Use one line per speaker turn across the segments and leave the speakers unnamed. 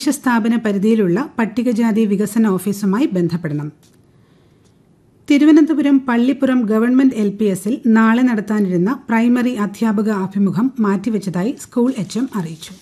തദ്ദേശ സ്ഥാപന പരിധിയിലുള്ള പട്ടികജാതി വികസന ഓഫീസുമായി ബന്ധപ്പെടണം Thiruvananthapuram Pallippuram government L P എസിൽ നാളെ നടത്താനിരുന്ന പ്രൈമറി അധ്യാപക അഭിമുഖം മാറ്റിവെച്ചതായി സ്കൂൾ എച്ച് എം അറിയിച്ചു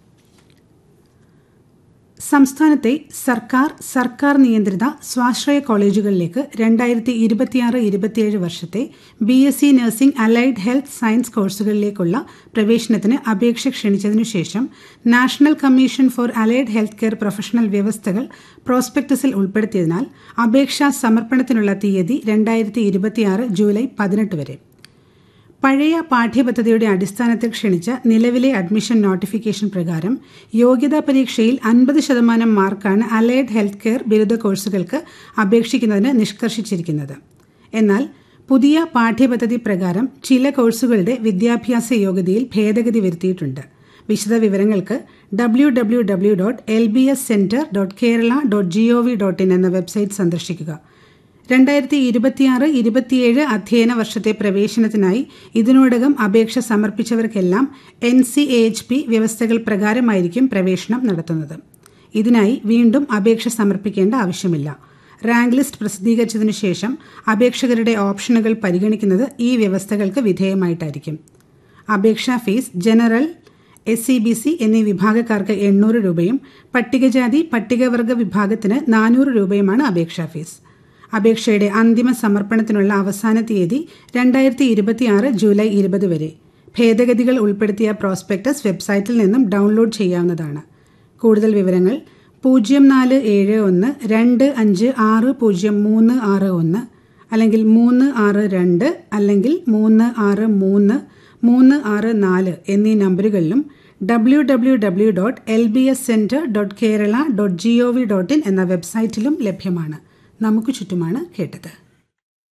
സംസ്ഥാനത്തെ സർക്കാർ സർക്കാർ നിയന്ത്രിത സ്വാശ്രയ കോളേജുകളിലേക്ക് രണ്ടായിരത്തി ഇരുപത്തിയാറ് ഇരുപത്തിയേഴ് വർഷത്തെ B S C nursing allied health science കോഴ്സുകളിലേക്കുള്ള പ്രവേശനത്തിന് അപേക്ഷ ക്ഷണിച്ചതിനു ശേഷം national commission for allied health care professional വ്യവസ്ഥകൾ പ്രോസ്പെക്ടസിൽ ഉൾപ്പെടുത്തിയതിനാൽ അപേക്ഷാ സമർപ്പണത്തിനുള്ള തീയതി രണ്ടായിരത്തി ഇരുപത്തിയാറ് ജൂലൈ പതിനെട്ട് വരെ പഴയ പാഠ്യപദ്ധതിയുടെ അടിസ്ഥാനത്തിൽ ക്ഷണിച്ച നിലവിലെ അഡ്മിഷൻ നോട്ടിഫിക്കേഷൻ പ്രകാരം യോഗ്യതാ പരീക്ഷയിൽ അൻപത് ശതമാനം മാർക്കാണ് അലൈഡ് ഹെൽത്ത് കെയർ ബിരുദ കോഴ്സുകൾക്ക് അപേക്ഷിക്കുന്നതിന് നിഷ്കർഷിച്ചിരിക്കുന്നത് എന്നാൽ പുതിയ പാഠ്യപദ്ധതി പ്രകാരം ചില കോഴ്സുകളുടെ വിദ്യാഭ്യാസ യോഗ്യതയിൽ ഭേദഗതി വരുത്തിയിട്ടുണ്ട് വിശദവിവരങ്ങൾക്ക് W W W dot L B S centre dot Kerala dot G O V dot in എന്ന വെബ്സൈറ്റ് സന്ദർശിക്കുക രണ്ടായിരത്തി ഇരുപത്തിയാറ് ഇരുപത്തിയേഴ് അധ്യയന വർഷത്തെ പ്രവേശനത്തിനായി ഇതിനോടകം അപേക്ഷ സമർപ്പിച്ചവർക്കെല്ലാം N C A H P വ്യവസ്ഥകൾ പ്രകാരമായിരിക്കും പ്രവേശനം നടത്തുന്നത് ഇതിനായി വീണ്ടും അപേക്ഷ സമർപ്പിക്കേണ്ട ആവശ്യമില്ല റാങ്ക് ലിസ്റ്റ് പ്രസിദ്ധീകരിച്ചതിനു ശേഷം അപേക്ഷകരുടെ ഓപ്ഷനുകൾ പരിഗണിക്കുന്നത് ഈ വ്യവസ്ഥകൾക്ക് വിധേയമായിട്ടായിരിക്കും അപേക്ഷാ fees general S C B C എന്നീ വിഭാഗക്കാർക്ക് എണ്ണൂറ് രൂപയും പട്ടികജാതി പട്ടികവർഗ വിഭാഗത്തിന് നാനൂറ് രൂപയുമാണ് അപേക്ഷാ ഫീസ് അപേക്ഷയുടെ അന്തിമ സമർപ്പണത്തിനുള്ള അവസാന തീയതി രണ്ടായിരത്തി ഇരുപത്തിയാറ് ജൂലൈ ഇരുപത് വരെ ഭേദഗതികൾ ഉൾപ്പെടുത്തിയ പ്രോസ്പെക്ടസ് വെബ്സൈറ്റിൽ നിന്നും ഡൗൺലോഡ് ചെയ്യാവുന്നതാണ് കൂടുതൽ വിവരങ്ങൾ പൂജ്യം നാല് ഏഴ് ഒന്ന് രണ്ട് അഞ്ച് ആറ് പൂജ്യം മൂന്ന് ആറ് ഒന്ന് അല്ലെങ്കിൽ മൂന്ന് ആറ് രണ്ട് അല്ലെങ്കിൽ മൂന്ന് ആറ് മൂന്ന് മൂന്ന് ആറ് നാല് എന്നീ നമ്പറുകളിലും W W W dot L B S centre dot Kerala dot G O V dot in എന്ന വെബ്സൈറ്റിലും ലഭ്യമാണ് നമുക്ക് ചുറ്റുമാണ് കേട്ടത്